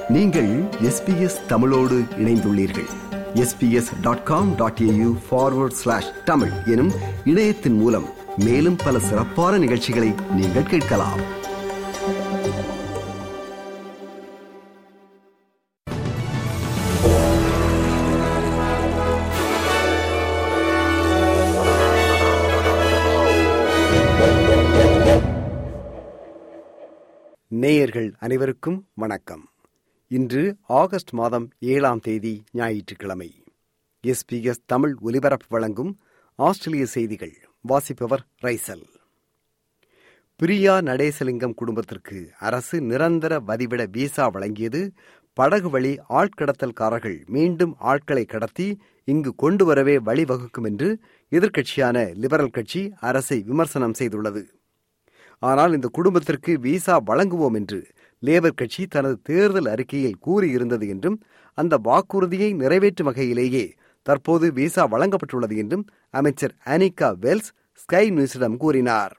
நீங்கள் எஸ்பிஎஸ் தமிழோடு இணைந்துள்ளீர்கள் SBS dot com dot AU forward slash Tamil எனும் இணையத்தின் மூலம் மேலும் பல சிறப்பான நிகழ்ச்சிகளை நீங்கள் கேட்கலாம் நேயர்கள் அனைவருக்கும் வணக்கம் இன்று ஆகஸ்ட் மாதம் ஏழாம் தேதி ஞாயிற்றுக்கிழமை எஸ்பிஎஸ் தமிழ் ஒலிபரப்பு வழங்கும் ஆஸ்திரேலிய செய்திகள் வாசிப்பவர் ரைசல் பிரியா நடேசலிங்கம் குடும்பத்திற்கு அரசு நிரந்தர வதிவிட விசா வழங்கியது படகு வழி ஆட்கடத்தல்காரர்கள் மீண்டும் ஆட்களை கடத்தி இங்கு கொண்டு வரவே வழிவகுக்கும் என்று எதிர்க்கட்சியான லிபரல் கட்சி அரசை விமர்சனம் செய்துள்ளது ஆனால் இந்த குடும்பத்திற்கு விசா வழங்குவோம் என்று லேபர் கட்சி தனது தேர்தல் அறிக்கையில் கூறியிருந்தது என்றும் அந்த வாக்குறுதியை நிறைவேற்றும் வகையிலேயே தற்போது விசா வழங்கப்பட்டுள்ளது என்றும் அமைச்சர் அனிகா வெல்ஸ் ஸ்கை நியூஸிடம் கூறினார்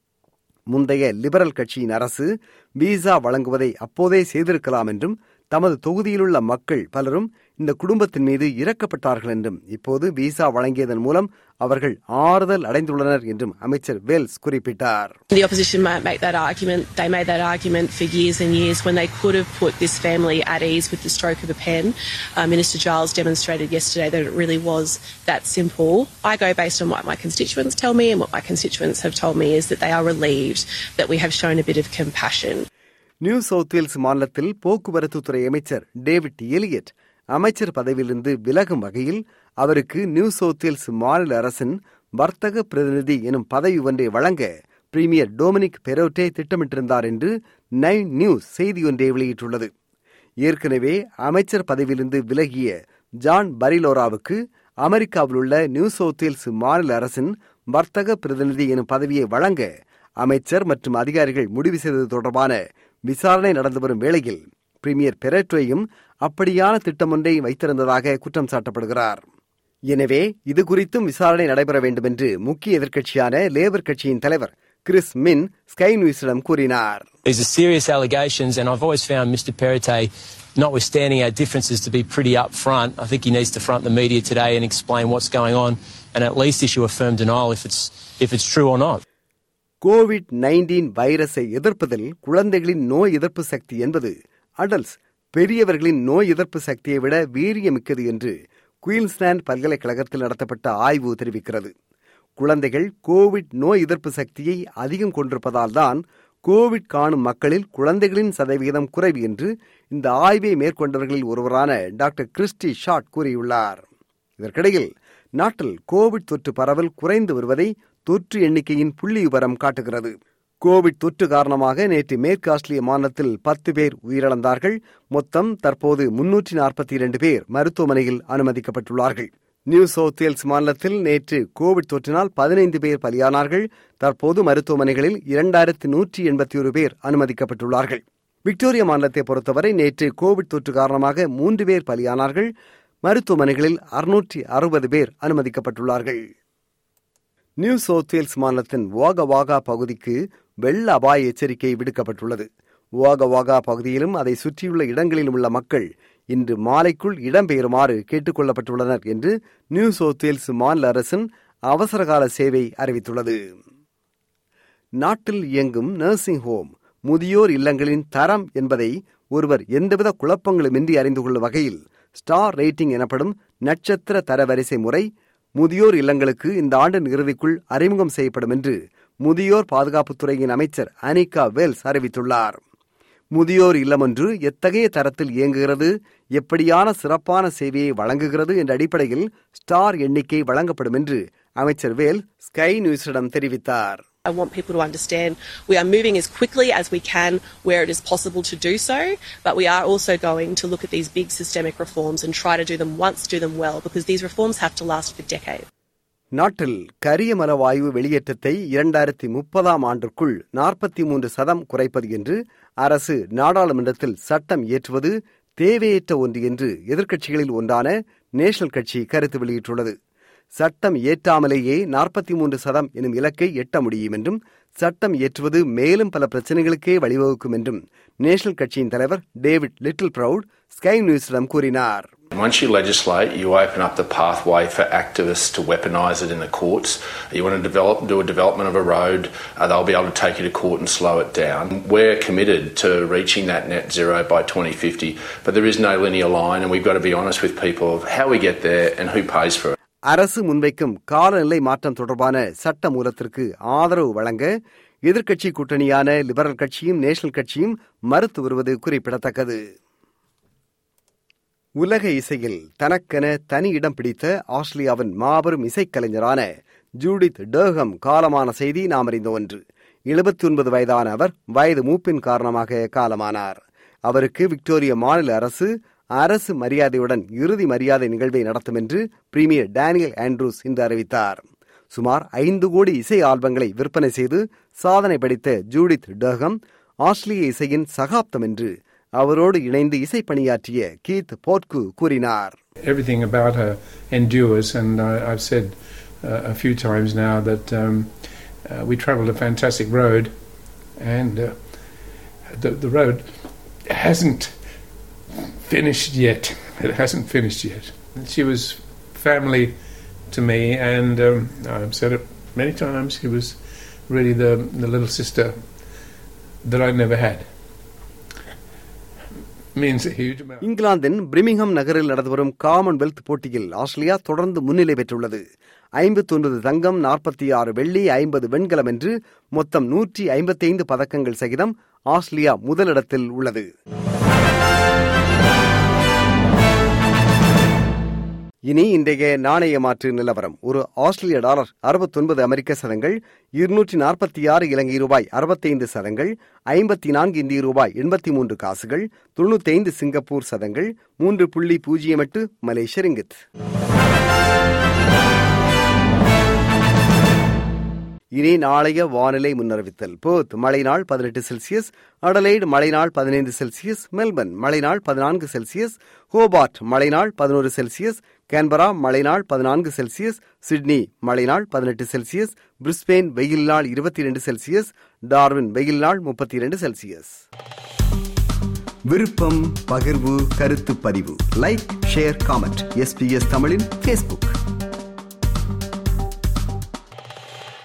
முந்தைய லிபரல் கட்சியின் அரசு விசா வழங்குவதை அப்போதே செய்திருக்கலாம் என்றும் தமது தொகுதியிலுள்ள மக்கள் பலரும் இந்த குடும்பத்தின் மீது இறக்கப்பட்டார்கள் என்றும் இப்போது விசா வழங்கியதன் மூலம் அவர்கள் ஆறுதல் அடைந்துள்ளனர் என்றும் அமைச்சர் வேல்ஸ் குறிப்பிட்டார் The opposition might make that argument. They made that argument for years and years when they could have put this family at ease with the stroke of a pen. Uh, Minister Giles demonstrated yesterday that it really was that simple. I go based on what my constituents tell me, and what my constituents have told me is that they are relieved that we have shown a bit of compassion. New South Wales மாநிலத்தில் போக்குவரத்து துறை அமைச்சர் David Eliot அமைச்சர் பதவியிலிருந்து விலகும் வகையில் அவருக்கு new South Wales மாநில அரசின் வர்த்தக பிரதிநிதி எனும் பதவி ஒன்றை வழங்க பிரீமியர் டொமினிக் பெரோட்டே திட்டமிட்டிருந்தார் என்று நைன் நியூஸ் செய்தி ஒன்றை வெளியிட்டுள்ளது ஏற்கனவே அமைச்சர் பதவியிலிருந்து விலகிய ஜான் பரிலோராவுக்கு அமெரிக்காவில் உள்ள நியூ சவுத் வேல்ஸ் மாநில அரசின் வர்த்தக பிரதிநிதி எனும் பதவியை வழங்க அமைச்சர் மற்றும் அதிகாரிகள் முடிவு செய்தது தொடர்பான விசாரணை நடந்து வரும் வேளையில் பிரீமியர் பெரட்ரோயும் அப்படியான திட்டம் ஒன்றை வைத்திருந்ததாக குற்றம் சாட்டப்படுகிறார் எனவே இது குறித்தும் விசாரணை நடைபெற வேண்டும் என்று முக்கிய எதிர்க்கட்சியான லேபர் கட்சியின் தலைவர் கிறிஸ் மின் ஸ்கை நியூஸிடம் கூறினார் These are serious allegations, and I've always found Mr. Perrottet, notwithstanding our differences, to be pretty upfront. I think he needs to front the media today and explain what's going on, and at least issue a firm denial if it's if it's true or not. COVID nineteen வைரஸை எதிர்ப்பதில் குழந்தைகளின் நோய் எதிர்ப்பு சக்தி என்பது adults பெரியவர்களின் நோய் எதிர்ப்பு சக்தியை விட வீரியமிக்கது என்று குயின்ஸ்லாந்து பல்கலைக்கழகத்தில் நடத்தப்பட்ட ஆய்வு தெரிவிக்கிறது குழந்தைகள் கோவிட் நோய் எதிர்ப்பு சக்தியை அதிகம் கொண்டிருப்பதால் தான் கோவிட் காணும் மக்களில் குழந்தைகளின் சதவிகிதம் குறைவு என்று இந்த ஆய்வை மேற்கொண்டவர்களில் ஒருவரான டாக்டர் கிறிஸ்டி ஷாட் கூறியுள்ளார் இதற்கிடையில் நாட்டில் கோவிட் தொற்று பரவல் குறைந்து வருவதை தொற்று எண்ணிக்கையின் புள்ளி விவரம் காட்டுகிறது கோவிட் தொற்று காரணமாக நேற்று மேற்கு ஆஸ்திரேலிய மாநிலத்தில் பத்து பேர் உயிரிழந்தார்கள் மொத்தம் தற்போது முன்னூற்றி நாற்பத்தி இரண்டு பேர் மருத்துவமனையில் அனுமதிக்கப்பட்டுள்ளார்கள் நியூ சவுத் வேல்ஸ் மாநிலத்தில் நேற்று கோவிட் தொற்றினால் பதினைந்து பேர் பலியானார்கள் தற்போது மருத்துவமனைகளில் இரண்டாயிரத்து நூற்றி எண்பத்தி ஒரு பேர் அனுமதிக்கப்பட்டுள்ளார்கள் விக்டோரியா மாநிலத்தை பொறுத்தவரை நேற்று கோவிட் தொற்று காரணமாக மூன்று பேர் பலியானார்கள் மருத்துவமனைகளில் அறுநூற்றி அறுபது பேர் அனுமதிக்கப்பட்டுள்ளார்கள் நியூ சவுத் வேல்ஸ் மாநிலத்தின் வாகா வாகா பகுதிக்கு வெள்ள அபாய எச்சரிக்கை விடுக்கப்பட்டுள்ளது வாகா வாகா பகுதியிலும் அதை சுற்றியுள்ள இடங்களிலும் உள்ள மக்கள் இன்று மாலைக்குள் இடம்பெயருமாறு கேட்டுக் கொள்ளப்பட்டுள்ளனர் என்று நியூ சவுத் வேல்ஸ் மாநில அரசின் அவசரகால சேவை அறிவித்துள்ளது நாட்டில் இயங்கும் நர்சிங் ஹோம் முதியோர் இல்லங்களின் தரம் என்பதை ஒருவர் எந்தவித குழப்பங்களுமின்றி அறிந்து கொள்ளும் வகையில் ஸ்டார் ரேட்டிங் எனப்படும் நட்சத்திர தரவரிசை முறை முதியோர் இல்லங்களுக்கு இந்த ஆண்டின் இறுதிக்குள் அறிமுகம் செய்யப்படும் என்று முதியோர் பாதுகாப்புத்துறையின் அமைச்சர் அனிகா வெல்ஸ் அறிவித்துள்ளார் முதியோர் இல்லம் ஒன்று எத்தகைய தரத்தில் இயங்குகிறது எப்படியான சிறப்பான சேவையை வழங்குகிறது என்ற அடிப்படையில் ஸ்டார் எண்ணிக்கை வழங்கப்படும் என்று அமைச்சர் வேல் ஸ்கை நியூஸிடம் தெரிவித்தார் I want people to understand we are moving as quickly as we can where it is possible to do so, but we are also going to look at these big systemic reforms and try to do them once, do them well, because these reforms have to last for decades. நாட்டில் கரியமல வாயு வெளியேற்றத்தை இரண்டாயிரத்தி முப்பதாம் ஆண்டிற்குள் நாற்பத்தி மூன்று சதம் குறைப்பது என்று அரசு நாடாளுமன்றத்தில் சட்டம் இயற்றுவது தேவையற்ற ஒன்று என்று எதிர்க்கட்சிகளில் ஒன்றான நேஷனல் கட்சி கருத்து வெளியிட்டுள்ளது சட்டம் இயற்றாமலேயே நாற்பத்தி மூன்று சதம் எனும் இலக்கை எட்ட முடியும் என்றும் சட்டம் இயற்றுவது மேலும் பல பிரச்சனைகளுக்கே வழிவகுக்கும் என்றும் நேஷனல் கட்சியின் தலைவர் டேவிட் லிட்டில் ப்ரவுட் ஸ்கை நியூஸிடம் கூறினார் Once you legislate, you open up the pathway for activists to weaponise it in the courts. You want to develop, do a development of a road, uh, they'll be able to take you to court and slow it down. We're committed to reaching that net zero by 2050, but there is no linear line, and we've got to be honest with people of how we get there and who pays for it. அரசு முன்வைக்கும் காலநிலை மாற்றம் தொடர்பான சட்ட மூலத்திற்கு ஆதரவு வழங்க எதிர்க்கட்சி கூட்டணியான லிபரல் கட்சியும் நேஷனல் கட்சியும் மறுத்து வருவது குறிப்பிடத்தக்கது உலக இசையில் தனக்கென தனி இடம் பிடித்த ஆஸ்திரேலியாவின் மாபெரும் இசைக்கலைஞரான ஜூடித் டேகம் காலமான செய்தி நாம் அறிந்த ஒன்று எழுபத்தி ஒன்பது வயதான அவர் வயது மூப்பின் காரணமாக காலமானார் அவருக்கு விக்டோரிய மாநில அரசு அரசு மரியாதையுடன் இறுதி மரியாதை நிகழ்வை நடத்தும் என்று பிரீமியர் டேனியல் ஆண்ட்ரூஸ் இன்று அறிவித்தார் சுமார் ஐந்து கோடி இசை ஆல்பங்களை விற்பனை செய்து சாதனை படைத்த ஜூடித் டேகம் ஆஸ்திரேலிய இசையின் சகாப்தம் என்று அவரோடு இணைந்து இசை பணியாற்றிய கீத் போட்கு கூறினார் Everything about her endures, and I, I've said uh, a few times now that um, uh, we travelled a fantastic road, and uh, the, the road hasn't finished yet. It hasn't finished yet. She was family to me, and um, I've said it many times. She was really the, the little sister that I never had. Means a huge amount. இங்கிலாந்தின் Birmingham நகரில் நடந்து வரும் Commonwealth போட்டியில் Australia தொடர்ந்து முன்னிலை பெற்றுள்ளது ஐம்பத்தி ஒன்பது தங்கம் நாற்பத்தி ஆறு வெள்ளி ஐம்பது வெண்கலம் என்று மொத்தம் நூற்றி ஐம்பத்தி ஐந்து பதக்கங்கள் சகிதம் ஆஸ்திரேலியா முதலிடத்தில் உள்ளது இனி இன்றைய நாணய மாற்று நிலவரம் ஒரு ஆஸ்திரேலிய டாலர் அறுபத்தொன்பது அமெரிக்க சதங்கள் இருநூற்றி நாற்பத்தி ஆறு இலங்கை ரூபாய் அறுபத்தைந்து சதங்கள் ஐம்பத்தி நான்கு இந்திய ரூபாய் எண்பத்தி மூன்று காசுகள் தொண்ணூத்தைந்து சிங்கப்பூர் சதங்கள் மூன்று புள்ளி பூஜ்ஜியம் எட்டு மலேசிய ரிங்கித் இனி நாளைய வானிலை முன்னறிவித்தல் போத் மழை நாள் பதினெட்டு செல்சியஸ் அடலைடு மழை நாள் பதினைந்து செல்சியஸ் மெல்பர்ன் மழை நாள் பதினான்கு செல்சியஸ் ஹோபார்ட் மழை நாள் பதினோரு செல்சியஸ் கேன்பரா மழை நாள் பதினான்கு செல்சியஸ் சிட்னி மழை நாள் பதினெட்டு செல்சியஸ் பிரிஸ்பெயின் வெயில் நாள் இருபத்தி இரண்டு செல்சியஸ் டார்வின் வெயில் நாள் முப்பத்தி இரண்டு செல்சியஸ் விருப்பம் பகிர்வு கருத்து பதிவு லைக் ஷேர் காமெண்ட் எஸ்பிஎஸ் தமிழின் ஃபேஸ்புக்